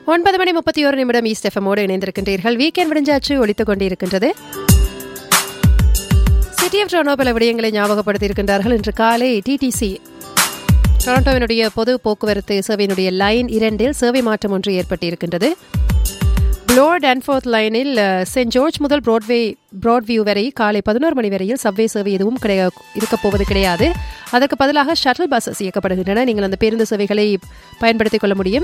ஒன்பது மணி முப்பத்தி ஒரு நிமிடம் ஈஸ்ட் எஃப்எம்மோடு இணைந்திருக்கின்றீர்கள் வீக்கெண்ட் விடிஞ்சாச்சு ஒழித்துக் கொண்டிருக்கின்றது சிட்டி ஆஃப் டொரண்டோ பல விடயங்களை ஞாபகப்படுத்தி இருக்கின்றார்கள் இன்று காலை டிடிசி டொரண்டோவினுடைய பொது போக்குவரத்து சேவையினுடைய லைன் இரண்டில் சேவை மாற்றம் ஒன்று ஏற்பட்டிருக்கின்றது ப்ளோர் டன்ஃபோர்த் லைனில் சென்ட் ஜார்ஜ் முதல் ப்ராட்வே ப்ராட்வியூ வரை காலை பதினோரு மணி வரையில் சப்வே சேவை எதுவும் கிடையா இருக்கப் போவது கிடையாது அதற்கு பதிலாக ஷட்டில் பஸ்ஸஸ் இயக்கப்படுகின்றன நீங்கள் அந்த பேருந்து சேவைகளை பயன்படுத்திக் கொள்ள முடியும்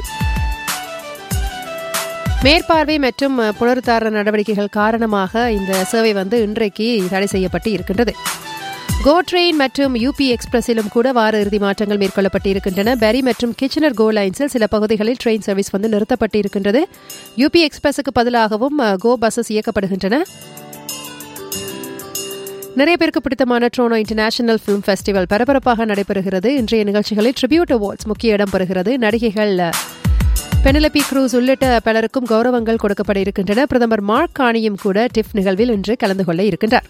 மேற்பார்வை மற்றும் புனருத்தாரண நடவடிக்கைகள் காரணமாக இந்த சேவை வந்து இன்றைக்கு தடை செய்யப்பட்டு இருக்கின்றது கோ ட்ரெயின் மற்றும் யூபி எக்ஸ்பிரஸிலும் கூட வார இறுதி மாற்றங்கள் மேற்கொள்ளப்பட்டு இருக்கின்றன பெரி மற்றும் கிச்சனர் கோ லைன்ஸில் சில பகுதிகளில் ட்ரெயின் சர்வீஸ் வந்து நிறுத்தப்பட்டு இருக்கின்றது யூபி எக்ஸ்பிரஸுக்கு பதிலாகவும் கோ பஸ்ஸஸ் இயக்கப்படுகின்றன நிறைய பேருக்கு பிடித்தமான ட்ரோனோ இன்டர்நேஷனல் ஃபிலிம் ஃபெஸ்டிவல் பரபரப்பாக நடைபெறுகிறது இன்றைய நிகழ்ச்சிகளில் ட்ரிபியூட் அவார்ட்ஸ் முக்கிய இடம் பெறுகிறது நடிகைகள் பெனலபி க்ரூஸ் உள்ளிட்ட பலருக்கும் கௌரவங்கள் கொடுக்கப்பட இருக்கின்றன பிரதமர் மார்க் காணியும் கூட டிஃப் நிகழ்வில் இன்று கலந்து கொள்ள இருக்கின்றார்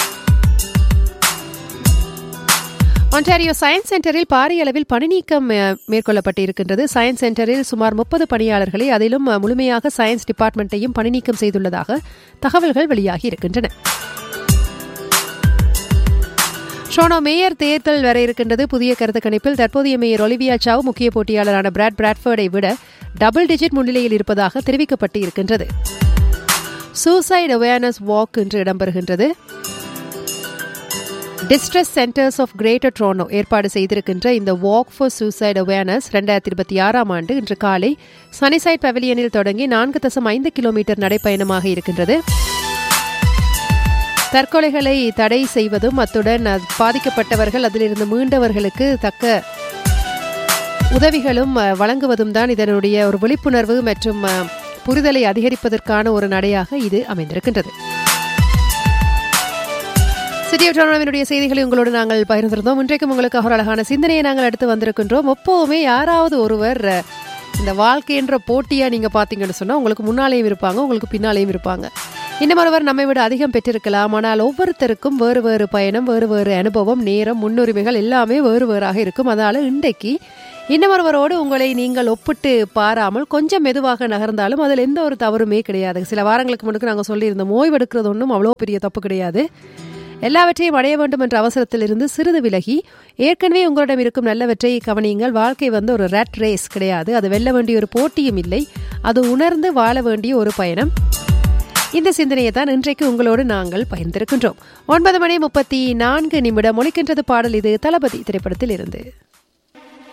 ஒன்டாரியோ சயின்ஸ் சென்டரில் பாரிய அளவில் பணிநீக்கம் மேற்கொள்ளப்பட்டு இருக்கின்றது சயின்ஸ் சென்டரில் சுமார் முப்பது பணியாளர்களை அதிலும் முழுமையாக சயின்ஸ் டிபார்ட்மெண்ட்டையும் பணிநீக்கம் செய்துள்ளதாக தகவல்கள் வெளியாகி இருக்கின்றன ஷோனோ மேயர் தேர்தல் வர இருக்கின்றது புதிய கருத்து கணிப்பில் தற்போதைய மேயர் ஒலிவியா சாவ் முக்கிய போட்டியாளரான பிராட் பிராட்ஃபர்டை விட டபுள் டிஜிட் முன்னிலையில் இருப்பதாக தெரிவிக்கப்பட்டு இருக்கின்றது சூசைட் அவேர்னஸ் வாக் இன்று இடம்பெறுகின்றது distress centres of greater Toronto ஏற்பாடு செய்திருக்கின்ற இந்த வாக் ஃபார் சூசைட் அவேர்னஸ் ரெண்டாயிரத்தி இருபத்தி ஆறாம் ஆண்டு இன்று காலை சனிசைட் பவிலியனில் தொடங்கி நான்கு தசம் ஐந்து கிலோமீட்டர் நடைப்பயணமாக இருக்கின்றது தற்கொலைகளை தடை செய்வதும் அத்துடன் பாதிக்கப்பட்டவர்கள் அதிலிருந்து மீண்டவர்களுக்கு தக்க உதவிகளும் வழங்குவதும் தான் இதனுடைய ஒரு விழிப்புணர்வு மற்றும் புரிதலை அதிகரிப்பதற்கான ஒரு நடையாக இது அமைந்திருக்கின்றது சிட்டி ஆஃப் டொரண்டோவினுடைய செய்திகளை உங்களோடு நாங்கள் பகிர்ந்திருந்தோம் இன்றைக்கும் உங்களுக்கு ஒரு அழகான சிந்தனையை நாங்கள் எடுத்து வந்திருக்கின்றோம் எப்போவுமே யாராவது ஒருவர் இந்த வாழ்க்கைன்ற போட்டியா நீங்க பாத்தீங்கன்னு சொன்னா உங்களுக்கு முன்னாலேயும் இருப்பாங்க உங்களுக்கு பின்னாலேயும் இருப்பாங்க இன்னும் ஒருவர் நம்மை விட அதிகம் பெற்றிருக்கலாம் ஆனால் ஒவ்வொருத்தருக்கும் வேறு வேறு பயணம் வேறு வேறு அனுபவம் நேரம் முன்னுரிமைகள் எல்லாமே வேறு வேறாக இருக்கும் அதனால இன்றைக்கு இன்னமொருவரோடு உங்களை நீங்கள் ஒப்பிட்டு பாராமல் கொஞ்சம் மெதுவாக நகர்ந்தாலும் அதில் எந்த ஒரு தவறுமே கிடையாது சில வாரங்களுக்கு முன்னுக்கு நாங்கள் சொல்லியிருந்தோம் ஓய்வெடுக்கிறது ஒன்றும் அவ்வளோ பெரிய தப்பு கிடையாது எல்லாவற்றையும் அடைய வேண்டும் என்ற அவசரத்தில் இருந்து சிறிது விலகி ஏற்கனவே உங்களிடம் இருக்கும் நல்லவற்றை கவனியுங்கள் வாழ்க்கை வந்து ஒரு ரேட் ரேஸ் கிடையாது அது வெல்ல வேண்டிய ஒரு போட்டியும் இல்லை அது உணர்ந்து வாழ வேண்டிய ஒரு பயணம் இந்த சிந்தனையை தான் இன்றைக்கு உங்களோடு நாங்கள் பகிர்ந்திருக்கின்றோம் ஒன்பது மணி முப்பத்தி நான்கு நிமிடம் ஒழிக்கின்றது பாடல் இது தளபதி திரைப்படத்தில் இருந்து